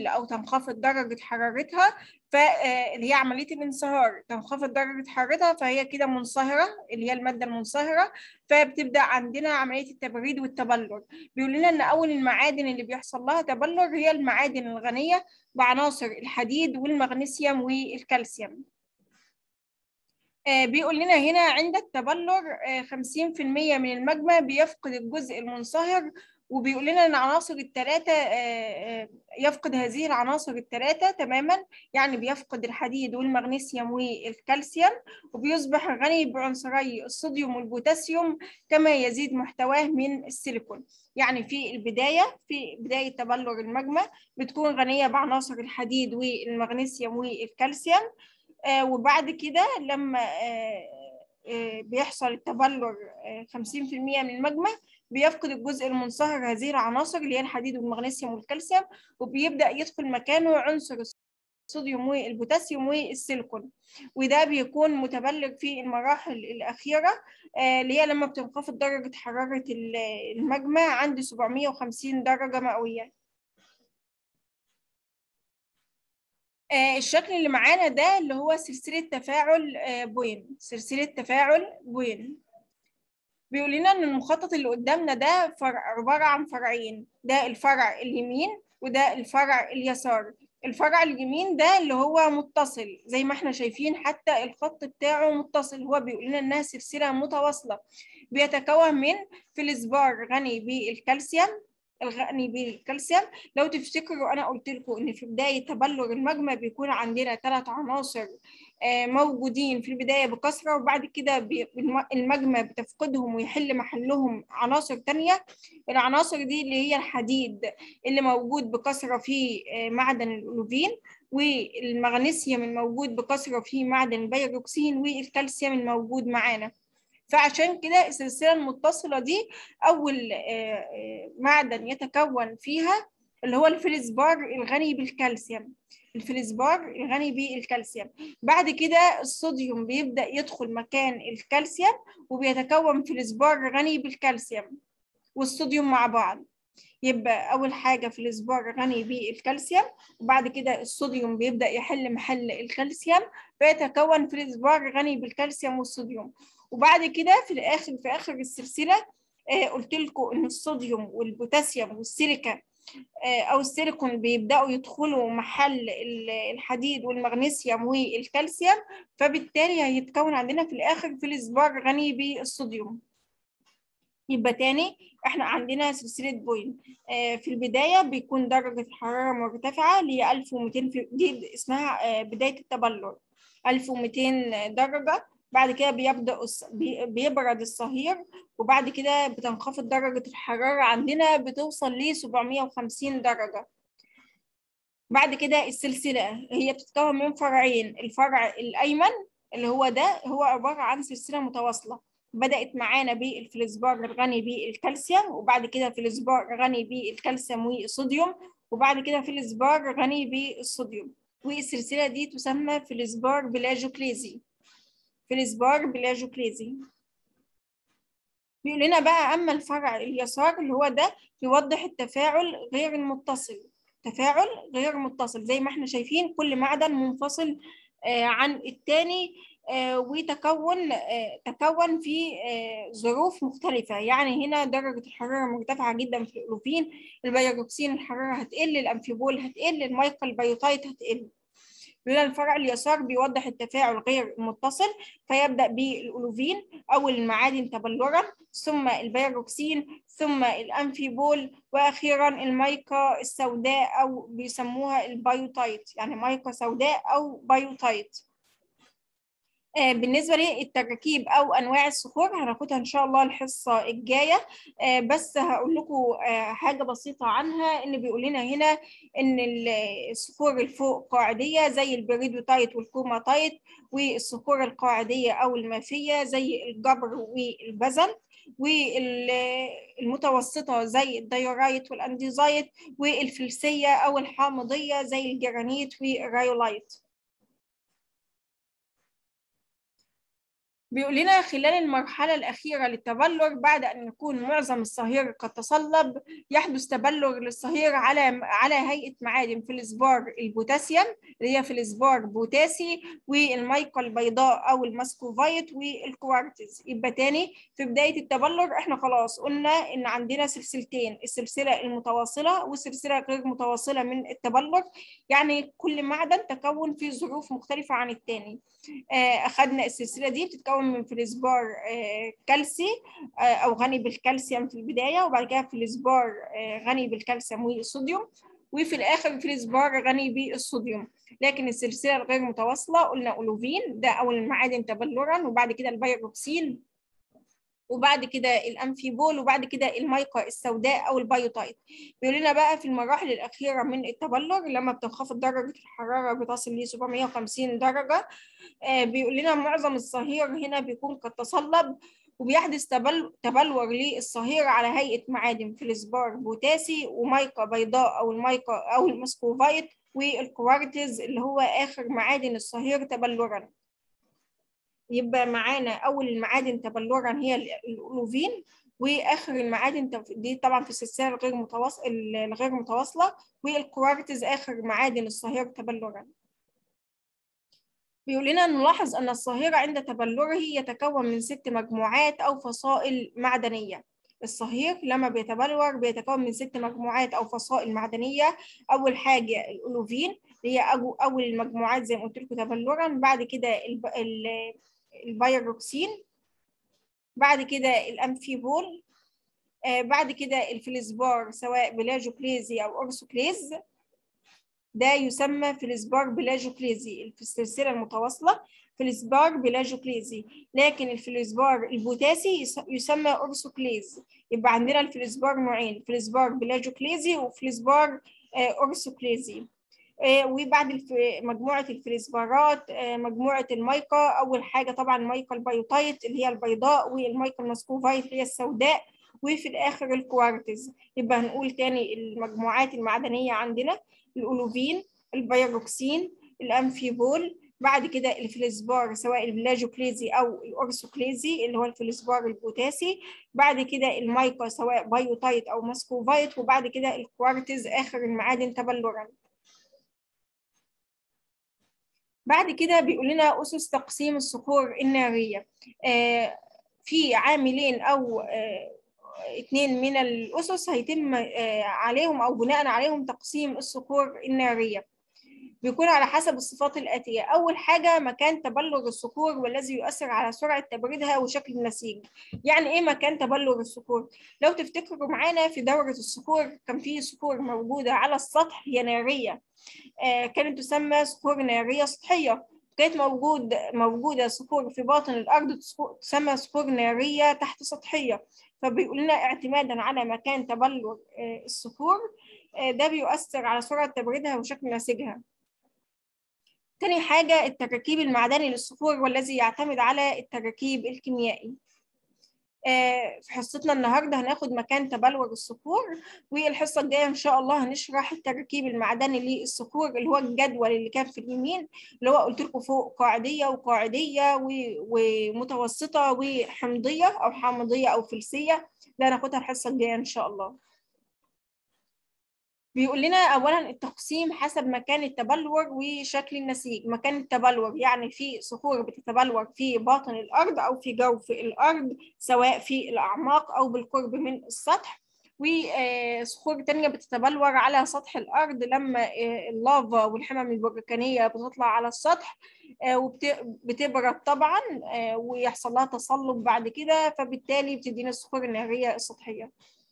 او تنخفض درجه حرارتها فاللي هي عمليه الانصهار تنخفض درجه حرارتها فهي كده منصهره اللي هي الماده المنصهره فبتبدا عندنا عمليه التبريد والتبلور بيقول لنا ان اول المعادن اللي بيحصل لها تبلور هي المعادن الغنيه بعناصر الحديد والمغنيسيوم والكالسيوم بيقول لنا هنا عند التبلور 50% من المجمع بيفقد الجزء المنصهر وبيقول لنا ان عناصر الثلاثه يفقد هذه العناصر الثلاثه تماما يعني بيفقد الحديد والمغنيسيوم والكالسيوم وبيصبح غني بعنصري الصوديوم والبوتاسيوم كما يزيد محتواه من السيليكون يعني في البدايه في بدايه تبلور المجمع بتكون غنيه بعناصر الحديد والمغنيسيوم والكالسيوم آه وبعد كده لما آه آه بيحصل التبلور 50% من المجمع بيفقد الجزء المنصهر هذه العناصر اللي هي الحديد والمغنيسيوم والكالسيوم وبيبدأ يدخل مكانه عنصر الصوديوم والبوتاسيوم والسيليكون وده بيكون متبلغ في المراحل الأخيرة اللي هي لما بتنخفض درجة حرارة المجمع عند 750 درجة مئوية الشكل اللي معانا ده اللي هو سلسلة تفاعل بوين سلسلة تفاعل بوين بيقول لنا ان المخطط اللي قدامنا ده فرع عبارة عن فرعين ده الفرع اليمين وده الفرع اليسار الفرع اليمين ده اللي هو متصل زي ما احنا شايفين حتى الخط بتاعه متصل هو بيقول لنا انها سلسلة متواصلة بيتكون من فلزبار غني بالكالسيوم الغني بالكالسيوم لو تفتكروا انا قلت لكم ان في بدايه تبلور المجمع بيكون عندنا ثلاث عناصر موجودين في البدايه بكثره وبعد كده المجمع بتفقدهم ويحل محلهم عناصر تانية العناصر دي اللي هي الحديد اللي موجود بكثره في معدن الأولوفين والمغنيسيوم الموجود بكثره في معدن البيروكسين والكالسيوم الموجود معانا فعشان كده السلسلة المتصلة دي أول معدن يتكون فيها اللي هو الفلزبار الغني بالكالسيوم الفلزبار الغني بالكالسيوم بعد كده الصوديوم بيبدأ يدخل مكان الكالسيوم وبيتكون فلزبار غني بالكالسيوم والصوديوم مع بعض يبقى أول حاجة فلزبار غني بالكالسيوم وبعد كده الصوديوم بيبدأ يحل محل الكالسيوم فيتكون فلزبار غني بالكالسيوم والصوديوم وبعد كده في الاخر في اخر السلسله آه قلت لكم ان الصوديوم والبوتاسيوم والسيليكا آه او السيليكون بيبداوا يدخلوا محل الحديد والمغنيسيوم والكالسيوم فبالتالي هيتكون عندنا في الاخر فلزبار غني بالصوديوم يبقى تاني احنا عندنا سلسله بوين آه في البدايه بيكون درجه الحراره مرتفعه اللي هي 1200 في دي اسمها بدايه التبلور 1200 درجه بعد كده بيبدأ بيبرد الصهير وبعد كده بتنخفض درجة الحرارة عندنا بتوصل ل 750 درجة بعد كده السلسلة هي بتتكون من فرعين الفرع الأيمن اللي هو ده هو عبارة عن سلسلة متواصلة بدأت معانا بالفلزبار الغني بالكالسيوم وبعد كده فلزبار غني بالكالسيوم والصوديوم وبعد كده فلزبار غني بالصوديوم والسلسلة دي تسمى فلزبار بلاجوكليزي فلزبار بلاجوكليزي بيقول لنا بقى أما الفرع اليسار اللي هو ده يوضح التفاعل غير المتصل تفاعل غير متصل زي ما احنا شايفين كل معدن منفصل آه عن التاني آه وتكون آه تكون في ظروف مختلفة يعني هنا درجة الحرارة مرتفعة جدا في الأولوفين البيروكسين الحرارة هتقل الأمفيبول هتقل المايكل البيوتايت هتقل لولا الفرع اليسار بيوضح التفاعل غير المتصل فيبدأ بالأولوفين أو المعادن تبلورا ثم البيروكسين ثم الأنفيبول وأخيرا المايكا السوداء أو بيسموها البيوتايت يعني مايكا سوداء أو بيوتايت بالنسبة للتراكيب أو أنواع الصخور هناخدها إن شاء الله الحصة الجاية بس هقول لكم حاجة بسيطة عنها إن بيقول لنا هنا إن الصخور الفوق قاعدية زي البريدوتايت والكوماتايت والصخور القاعدية أو المافية زي الجبر والبزل والمتوسطة زي الديورايت والأنديزايت والفلسية أو الحامضية زي الجرانيت والرايولايت بيقول لنا خلال المرحلة الأخيرة للتبلور بعد أن يكون معظم الصهير قد تصلب يحدث تبلور للصهير على على هيئة معادن فلزبار البوتاسيوم اللي هي فلزبار بوتاسي والميقة البيضاء أو الماسكوفايت والكوارتز يبقى تاني في بداية التبلور احنا خلاص قلنا إن عندنا سلسلتين السلسلة المتواصلة والسلسلة غير متواصلة من التبلور يعني كل معدن تكون في ظروف مختلفة عن التاني أخذنا السلسلة دي بتتكون من فلزبار كالسي او غني بالكالسيوم في البدايه وبعد كده فلزبار غني بالكالسيوم والصوديوم وفي الاخر فلزبار غني بالصوديوم لكن السلسله الغير متواصله قلنا اولوفين ده اول المعادن تبلورا وبعد كده البيروكسين وبعد كده الامفيبول وبعد كده الميقة السوداء او البيوتايت بيقول لنا بقى في المراحل الاخيره من التبلور لما بتنخفض درجه الحراره بتصل ل 750 درجه بيقول لنا معظم الصهير هنا بيكون قد تصلب وبيحدث تبل... تبلور للصهير على هيئه معادن فلزبار بوتاسي وميقة بيضاء او الميقة او المسكوفايت والكوارتز اللي هو اخر معادن الصهير تبلورا يبقى معانا اول المعادن تبلورا هي الاولوفين واخر المعادن دي طبعا في السلسله الغير متواصله الغير متواصله والكوارتز اخر معادن الصهير تبلورا بيقول لنا نلاحظ ان الصهير عند تبلوره يتكون من ست مجموعات او فصائل معدنيه الصهير لما بيتبلور بيتكون من ست مجموعات او فصائل معدنيه اول حاجه الاولوفين اللي هي اول المجموعات زي ما قلت لكم تبلورا بعد كده الب... ال... البيروكسين بعد كده الامفيبول آه بعد كده الفلزبار سواء بلاجوكليزي او اورسوكليز ده يسمى فلزبار بلاجوكليزي في السلسله المتواصله فلزبار بلاجوكليزي لكن الفلزبار البوتاسي يسمى اورسوكليز يبقى عندنا الفلزبار نوعين فلزبار بلاجوكليزي وفلزبار آه اورسوكليزي وبعد الف... مجموعة الفلزبارات مجموعة الميقة أول حاجة طبعا الميقة البيوتايت اللي هي البيضاء والميقة المسكوفايت اللي هي السوداء وفي الآخر الكوارتز يبقى هنقول تاني المجموعات المعدنية عندنا الأولوفين البيروكسين الأمفيبول بعد كده الفلزبار سواء البلاجوكليزي أو الأورسوكليزي اللي هو الفلزبار البوتاسي بعد كده الميقة سواء بيوتايت أو مسكوفايت وبعد كده الكوارتز آخر المعادن تبلورا بعد كده بيقول لنا أسس تقسيم الصخور النارية آه في عاملين أو آه اثنين من الأسس هيتم آه عليهم أو بناء عليهم تقسيم الصخور النارية بيكون على حسب الصفات الآتية أول حاجة مكان تبلور الصخور والذي يؤثر على سرعة تبريدها وشكل النسيج يعني إيه مكان تبلور الصخور؟ لو تفتكروا معانا في دورة الصخور كان في صخور موجودة على السطح هي نارية آه كانت تسمى صخور نارية سطحية كانت موجود موجودة صخور في باطن الأرض تسمى صخور نارية تحت سطحية فبيقول لنا اعتمادا على مكان تبلور آه الصخور آه ده بيؤثر على سرعة تبريدها وشكل نسيجها تاني حاجة التركيب المعدني للصخور والذي يعتمد على التركيب الكيميائي في حصتنا النهارده هناخد مكان تبلور الصخور والحصه الجايه ان شاء الله هنشرح التركيب المعدني للصخور اللي هو الجدول اللي كان في اليمين اللي هو قلت لكم فوق قاعديه وقاعديه ومتوسطه وحمضيه او حامضيه او فلسيه ده هناخدها الحصه الجايه ان شاء الله بيقول لنا اولا التقسيم حسب مكان التبلور وشكل النسيج مكان التبلور يعني في صخور بتتبلور في باطن الارض او في جوف الارض سواء في الاعماق او بالقرب من السطح وصخور تانية بتتبلور على سطح الأرض لما اللافا والحمم البركانية بتطلع على السطح وبتبرد طبعا ويحصل لها تصلب بعد كده فبالتالي بتدينا الصخور النارية السطحية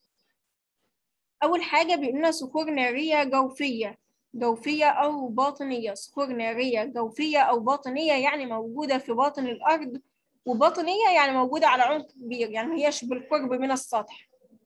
أول حاجة بيقول لنا صخور نارية جوفية جوفية أو باطنية صخور نارية جوفية أو باطنية يعني موجودة في باطن الأرض وباطنية يعني موجودة على عمق كبير يعني ما هيش بالقرب من السطح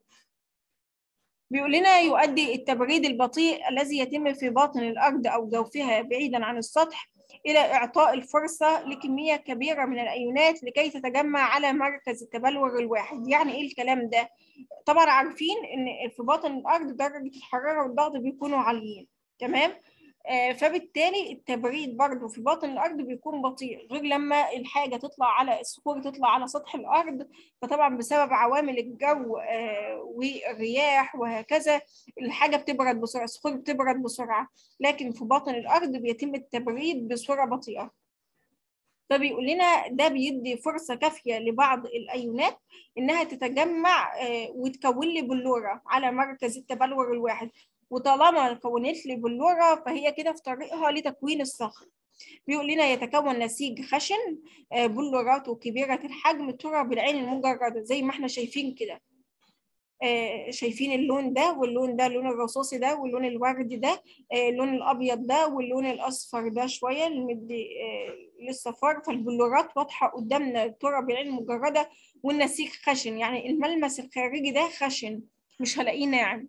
بيقول لنا يؤدي التبريد البطيء الذي يتم في باطن الأرض أو جوفها بعيدا عن السطح إلى إعطاء الفرصة لكمية كبيرة من الأيونات لكي تتجمع على مركز التبلور الواحد يعني إيه الكلام ده؟ طبعا عارفين إن في باطن الأرض درجة الحرارة والضغط بيكونوا عاليين تمام؟ فبالتالي التبريد برضو في باطن الارض بيكون بطيء غير لما الحاجه تطلع على الصخور تطلع على سطح الارض فطبعا بسبب عوامل الجو والرياح وهكذا الحاجه بتبرد بسرعه الصخور بتبرد بسرعه لكن في باطن الارض بيتم التبريد بسرعه بطيئه فبيقول لنا ده بيدي فرصه كافيه لبعض الايونات انها تتجمع وتكون لي بلوره على مركز التبلور الواحد وطالما كونت لي بلوره فهي كده في طريقها لتكوين الصخر بيقول لنا يتكون نسيج خشن بلوراته كبيره الحجم ترى بالعين المجرده زي ما احنا شايفين كده شايفين اللون ده واللون ده اللون الرصاصي ده واللون الوردي ده اللون الابيض ده واللون الاصفر ده شويه المدي للصفار فالبلورات واضحه قدامنا ترى بالعين المجرده والنسيج خشن يعني الملمس الخارجي ده خشن مش هلاقيه ناعم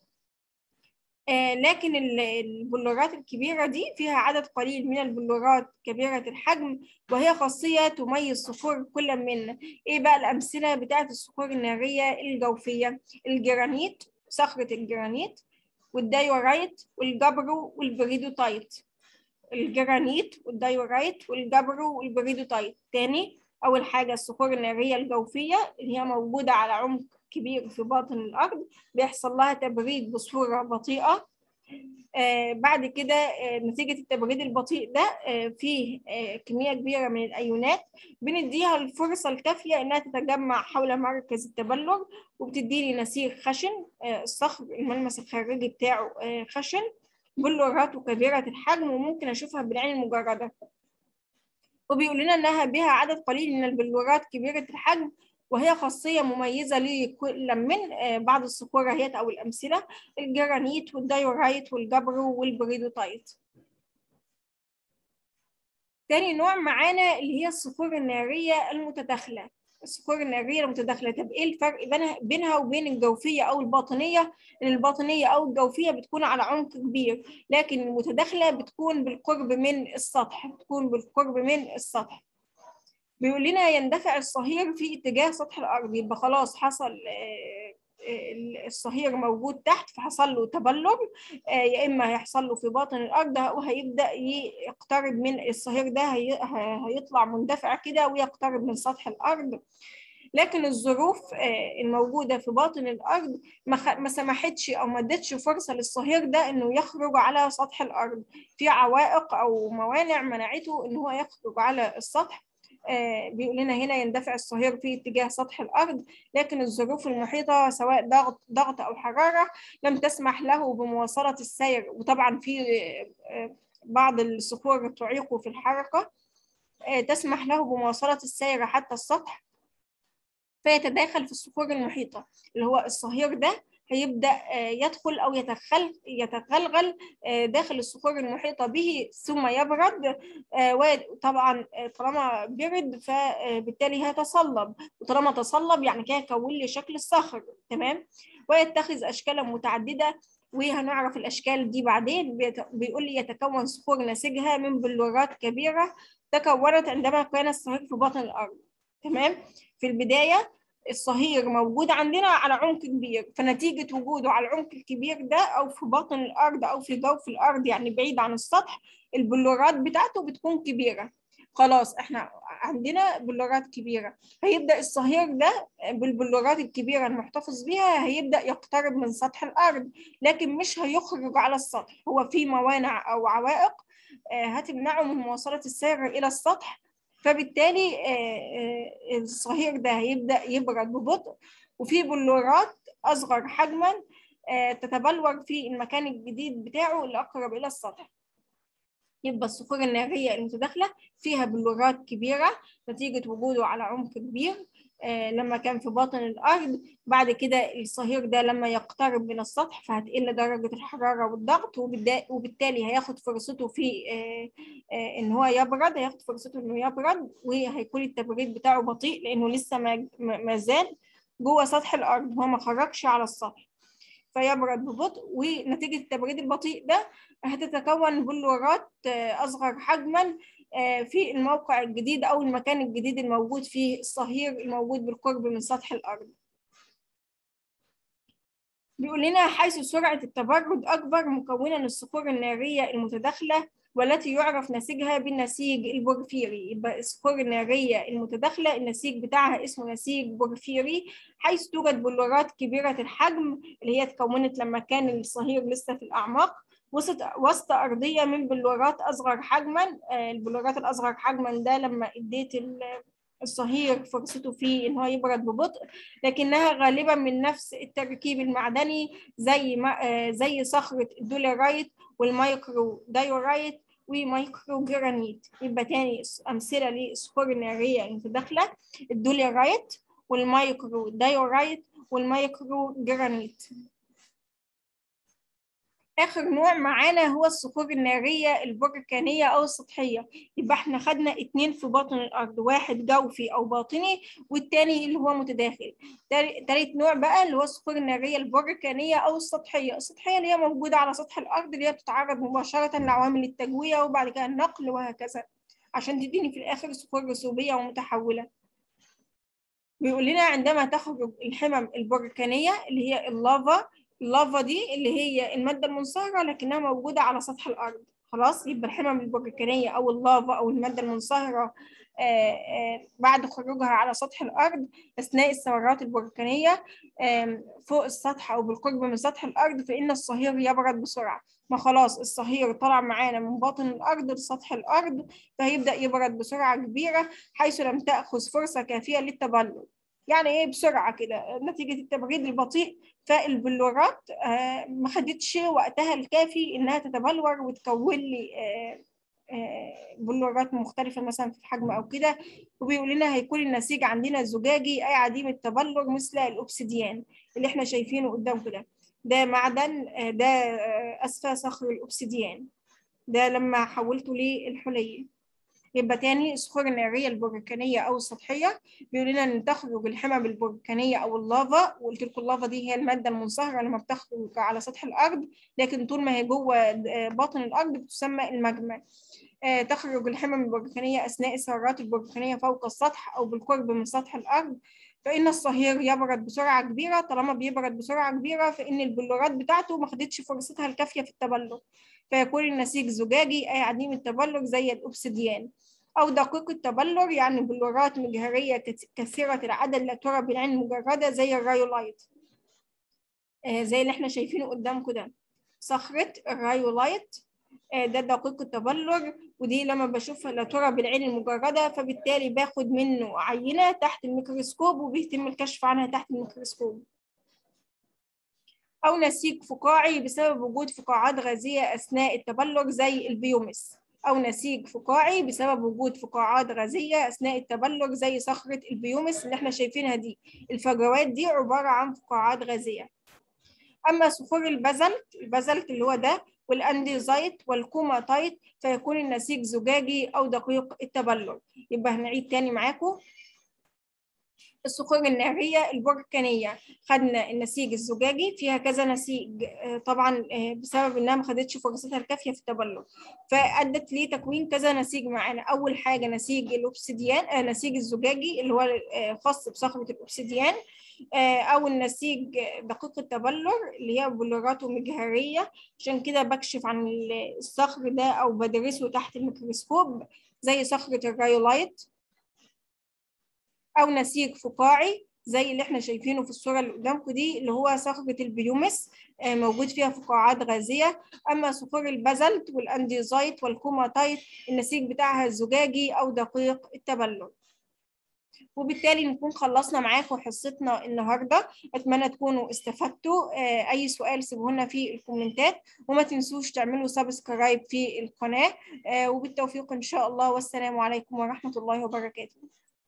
لكن البلورات الكبيرة دي فيها عدد قليل من البلورات كبيرة الحجم وهي خاصية تميز صخور كل من إيه بقى الأمثلة بتاعة الصخور النارية الجوفية الجرانيت صخرة الجرانيت والدايورايت والجبرو والبريدوتايت الجرانيت والدايورايت والجبرو والبريدوتايت تاني أول حاجة الصخور النارية الجوفية اللي هي موجودة على عمق كبير في باطن الأرض بيحصل لها تبريد بصورة بطيئة آه بعد كده آه نتيجة التبريد البطيء ده آه فيه آه كمية كبيرة من الأيونات بنديها الفرصة الكافية إنها تتجمع حول مركز التبلور وبتديني نسيج خشن آه الصخر الملمس الخارجي بتاعه آه خشن بلوراته كبيرة الحجم وممكن أشوفها بالعين المجردة وبيقول لنا إنها بها عدد قليل من البلورات كبيرة الحجم وهي خاصية مميزة لكل من بعض الصخوريات أو الأمثلة الجرانيت والدايورايت والجبرو والبريدوتايت تاني نوع معانا اللي هي الصخور النارية المتداخلة الصخور النارية المتداخلة طب ايه الفرق بينها بينها وبين الجوفية أو الباطنية؟ إن الباطنية أو الجوفية بتكون على عمق كبير لكن المتداخلة بتكون بالقرب من السطح بتكون بالقرب من السطح بيقول لنا يندفع الصهير في اتجاه سطح الارض يبقى خلاص حصل الصهير موجود تحت فحصل له تبلور يا اما هيحصل له في باطن الارض وهيبدا يقترب من الصهير ده هيطلع مندفع كده ويقترب من سطح الارض لكن الظروف الموجوده في باطن الارض ما سمحتش او ما ادتش فرصه للصهير ده انه يخرج على سطح الارض في عوائق او موانع منعته ان هو يخرج على السطح بيقول لنا هنا يندفع الصهير في اتجاه سطح الأرض لكن الظروف المحيطة سواء ضغط ضغط أو حرارة لم تسمح له بمواصلة السير وطبعا في بعض الصخور تعيقه في الحركة تسمح له بمواصلة السير حتى السطح فيتداخل في الصخور المحيطة اللي هو الصهير ده هيبدأ يدخل أو يتخل يتغلغل داخل الصخور المحيطة به ثم يبرد وطبعا طالما برد فبالتالي هيتصلب وطالما تصلب يعني كده يكون لي شكل الصخر تمام ويتخذ أشكالا متعددة وهنعرف الأشكال دي بعدين بيقول لي يتكون صخور نسيجها من بلورات كبيرة تكونت عندما كان الصهير في باطن الأرض تمام في البداية الصهير موجود عندنا على عمق كبير فنتيجة وجوده على العمق الكبير ده أو في باطن الأرض أو في جوف الأرض يعني بعيد عن السطح البلورات بتاعته بتكون كبيرة خلاص احنا عندنا بلورات كبيرة هيبدأ الصهير ده بالبلورات الكبيرة المحتفظ بها هيبدأ يقترب من سطح الأرض لكن مش هيخرج على السطح هو في موانع أو عوائق هتمنعه من مواصلة السير إلى السطح فبالتالي الصهير ده هيبدأ يبرد ببطء وفي بلورات أصغر حجما تتبلور في المكان الجديد بتاعه اللي أقرب إلى السطح يبقى الصخور النارية المتداخلة فيها بلورات كبيرة نتيجة وجوده على عمق كبير لما كان في باطن الأرض بعد كده الصهير ده لما يقترب من السطح فهتقل درجة الحرارة والضغط وبالتالي هياخد فرصته في إن هو يبرد هياخد فرصته إنه يبرد وهيكون التبريد بتاعه بطيء لأنه لسه ما زال جوه سطح الأرض هو ما خرجش على السطح فيبرد ببطء ونتيجة التبريد البطيء ده هتتكون بلورات أصغر حجما في الموقع الجديد أو المكان الجديد الموجود فيه الصهير الموجود بالقرب من سطح الأرض بيقول لنا حيث سرعة التبرد أكبر مكونا الصخور النارية المتداخلة والتي يعرف نسيجها بالنسيج البورفيري يبقى الصخور النارية المتداخلة النسيج بتاعها اسمه نسيج بورفيري حيث توجد بلورات كبيرة الحجم اللي هي اتكونت لما كان الصهير لسه في الأعماق وسط وسط أرضية من بلورات أصغر حجما البلورات الأصغر حجما ده لما اديت الصهير فرصته فيه ان هو يبرد ببطء لكنها غالبا من نفس التركيب المعدني زي ما زي صخره الدوليرايت والمايكرو دايورايت ومايكرو جرانيت يبقى تاني امثله للصخور الناريه المتداخله الدوليرايت والمايكرو دايورايت والمايكرو جرانيت آخر نوع معانا هو الصخور النارية البركانية أو السطحية يبقى احنا خدنا اتنين في باطن الأرض واحد جوفي أو باطني والتاني اللي هو متداخل تالت نوع بقى اللي هو الصخور النارية البركانية أو السطحية السطحية اللي هي موجودة على سطح الأرض اللي هي بتتعرض مباشرة لعوامل التجوية وبعد كده النقل وهكذا عشان تديني في الآخر صخور رسوبية ومتحولة بيقول لنا عندما تخرج الحمم البركانية اللي هي اللافا اللافا دي اللي هي المادة المنصهرة لكنها موجودة على سطح الأرض خلاص يبقى الحمم البركانية أو اللافا أو المادة المنصهرة آآ آآ بعد خروجها على سطح الأرض أثناء الثورات البركانية فوق السطح أو بالقرب من سطح الأرض فإن الصهير يبرد بسرعة ما خلاص الصهير طلع معانا من باطن الأرض لسطح الأرض فهيبدأ يبرد بسرعة كبيرة حيث لم تأخذ فرصة كافية للتبلد يعني ايه بسرعه كده نتيجه التبريد البطيء فالبلورات آه ما خدتش وقتها الكافي انها تتبلور وتكون لي آه آه بلورات مختلفة مثلا في الحجم أو كده وبيقول لنا هيكون النسيج عندنا زجاجي أي عديم التبلور مثل الأوبسيديان اللي احنا شايفينه قدام كده ده معدن ده أسفل صخر الأوبسيديان ده لما حولته للحلية يبقى تاني الصخور النارية البركانية أو السطحية بيقول لنا إن تخرج الحمم البركانية أو اللافا وقلت لكم اللافا دي هي المادة المنصهرة لما بتخرج على سطح الأرض لكن طول ما هي جوه باطن الأرض بتسمى المجمع تخرج الحمم البركانية أثناء الثورات البركانية فوق السطح أو بالقرب من سطح الأرض فإن الصهير يبرد بسرعة كبيرة طالما بيبرد بسرعة كبيرة فإن البلورات بتاعته ما خدتش فرصتها الكافية في التبلد فيكون النسيج زجاجي أي عديم التبلور زي الأوبسيديان أو دقيق التبلور يعني بلورات مجهرية كثيرة العدد لا ترى بالعين المجردة زي الرايولايت آه زي اللي احنا شايفينه قدامكم ده صخرة الرايولايت آه ده دقيق التبلور ودي لما بشوفها لا ترى بالعين المجردة فبالتالي باخد منه عينة تحت الميكروسكوب وبيتم الكشف عنها تحت الميكروسكوب أو نسيج فقاعي بسبب وجود فقاعات غازية أثناء التبلور زي البيومس أو نسيج فقاعي بسبب وجود فقاعات غازية أثناء التبلور زي صخرة البيومس اللي احنا شايفينها دي الفجوات دي عبارة عن فقاعات غازية أما صخور البازلت البازلت اللي هو ده والانديزايت والكوماتايت فيكون النسيج زجاجي أو دقيق التبلور يبقى هنعيد تاني معاكم الصخور النارية البركانية خدنا النسيج الزجاجي فيها كذا نسيج طبعا بسبب انها ما خدتش فرصتها الكافية في التبلور فأدت لتكوين كذا نسيج معانا أول حاجة نسيج الأوبسيديان نسيج الزجاجي اللي هو خاص بصخرة الأوبسيديان أو النسيج دقيق التبلور اللي هي بلوراته مجهرية عشان كده بكشف عن الصخر ده أو بدرسه تحت الميكروسكوب زي صخرة الرايولايت او نسيج فقاعي زي اللي احنا شايفينه في الصوره اللي قدامكم دي اللي هو صخره البيومس موجود فيها فقاعات غازيه اما صخور البازلت والانديزايت والكوماتايت النسيج بتاعها زجاجي او دقيق التبلور وبالتالي نكون خلصنا معاكم حصتنا النهارده اتمنى تكونوا استفدتوا اي سؤال سيبوه لنا في الكومنتات وما تنسوش تعملوا سبسكرايب في القناه وبالتوفيق ان شاء الله والسلام عليكم ورحمه الله وبركاته